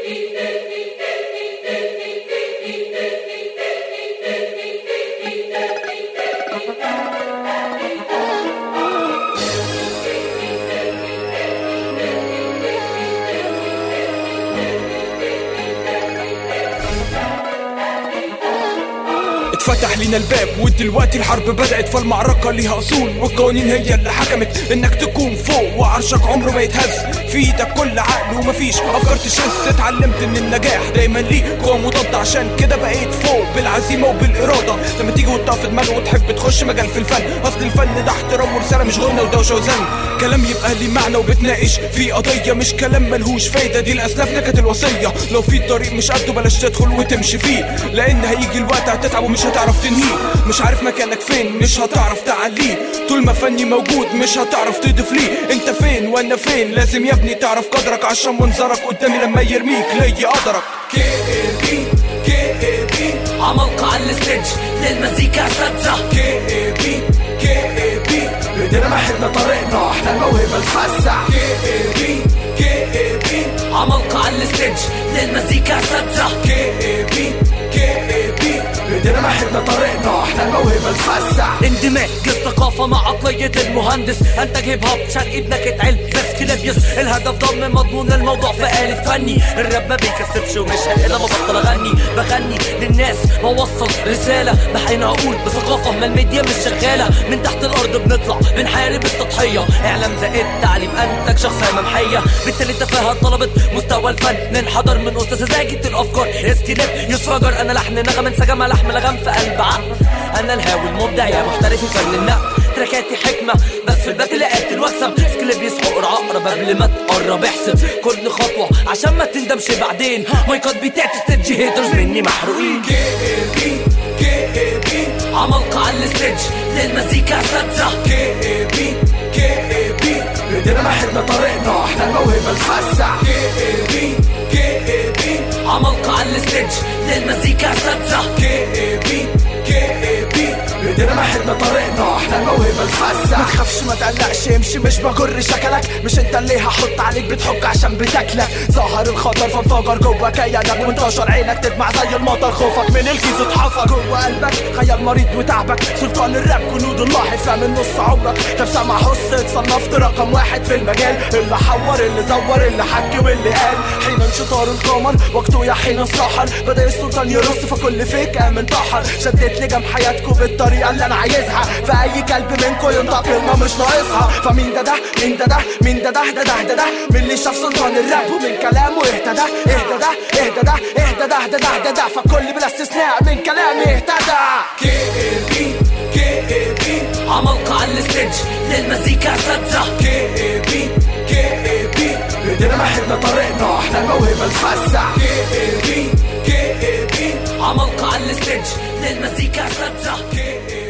اتفتح لينا الباب ودلوقتي الحرب بدأت فالمعركة ليها أصول والقوانين هي اللي حكمت إنك تكون فوق وعرشك عمره ما يتهز في إيدك كل عقل ومفيش أفكار تشز اتعلمت إن النجاح دايما ليه قوة مضاد عشان كده بقيت فوق بالعزيمة وبالإرادة لما تيجي وتقف في دماغ وتحب تخش مجال في الفن أصل الفن ده احترام ورسالة مش غنى ودوشة وزن كلام يبقى ليه معنى وبتناقش في قضية مش كلام ملهوش فايدة دي لأسلافنا كانت الوصية لو في طريق مش قده بلاش تدخل وتمشي فيه لأن هيجي الوقت هتتعب ومش هتعرف تنهيه مش عارف مكانك فين مش هتعرف تعليه طول ما فني موجود مش هتعرف تضيف ليه انت فين وانا فين لازم يا ابني تعرف قدرك عشان منظرك قدامي لما يرميك ليا قدرك كي اي بي كي اي بي عمالقة على الستيج للمزيكا اساتذة كي اي بي كي اي بي بايدينا محدنا طريقنا احنا الموهبة الفزع كي اي بي كي اي بي عمالقة على الستيج للمزيكا اساتذة كي اي بي كي اي بي بايدينا محدنا طريقنا احنا الموهبة الفزع اندماج الثقافة مع عقلية المهندس انتج هيب هوب شرقي بنكهة علم بس كلابيس الهدف ضم مضمون الموضوع في آلة فني الراب ما بيكسبش ومش هلا ببطل اغني بغني للناس بوصل رسالة بحين اقول بثقافة ما الميديا مش شغالة من تحت الارض بنطلع بنحارب السطحية اعلام زائد تعليم انتج شخصية ممحية بالتالي التفاهة طلبت مستوى الفن ننحدر من وسط سذاجة الافكار اسكليب يسفجر انا لحن نغم انسجم لحم لغم في قلب عقل انا الهاوي المبدع يا محترف في فن النقل تراكاتي حكمة بس في الباتل قاتل واكسب سكليب يسحق عقرب قبل ما تقرب احسب كل خطوة عشان ما تندمش بعدين مايكات بتاعت ستيدج هيترز مني محروقين كي اي بي كي اي بي عمالقة على الستيج للمزيكا اساتذة كي اي بي كي اي بي بايدينا محدنا طريقنا احنا الموهبة الفزع كي اي بي كي اي بي عمالقة على الستيج للمزيكا اساتذة كي اي بي كي اي بي بايدينا محدنا طريقنا احنا الموهبة الفزع ما تخافش ما تقلقش امشي مش بجر شكلك مش انت اللي هحط عليك بتحك عشان بتاكلك ظهر الخطر فانفجر جوه كيانك وانتشر عينك تدمع زي المطر خوفك من الكيس اتحفر جوه قلبك خيال مريض وتعبك سلطان الراب جنود الله فاهم النص عمرك طب سامع حس اتصنفت رقم واحد في المجال اللي حور اللي زور اللي حكي واللي قال حين انشطار القمر وقته يا حين السحر بدا السلطان يرص فكل فيك قام انتحر شدت لجام حياتكم بالطريقه اللي انا عايزها فاي كلب منكم ينطق كلمه مش ناقصها فمين ده ده مين ده ده مين ده ده ده ده ده ده من اللي شاف سلطان الراب ومن كلامه اهتدى اهدى ده اهدى ده اهدى ده ده ده ده ده فالكل بلا استثناء من كلامي اهتدى كي اي بي كي اي بي عمالقة على الستيج للمزيكا اساتذة كي اي بي كي اي بي بايدينا محدنا طريقنا احنا الموهبة الفزع كي اي بي كي اي بي عمالقة على الستيج للمزيكا اساتذة كي اي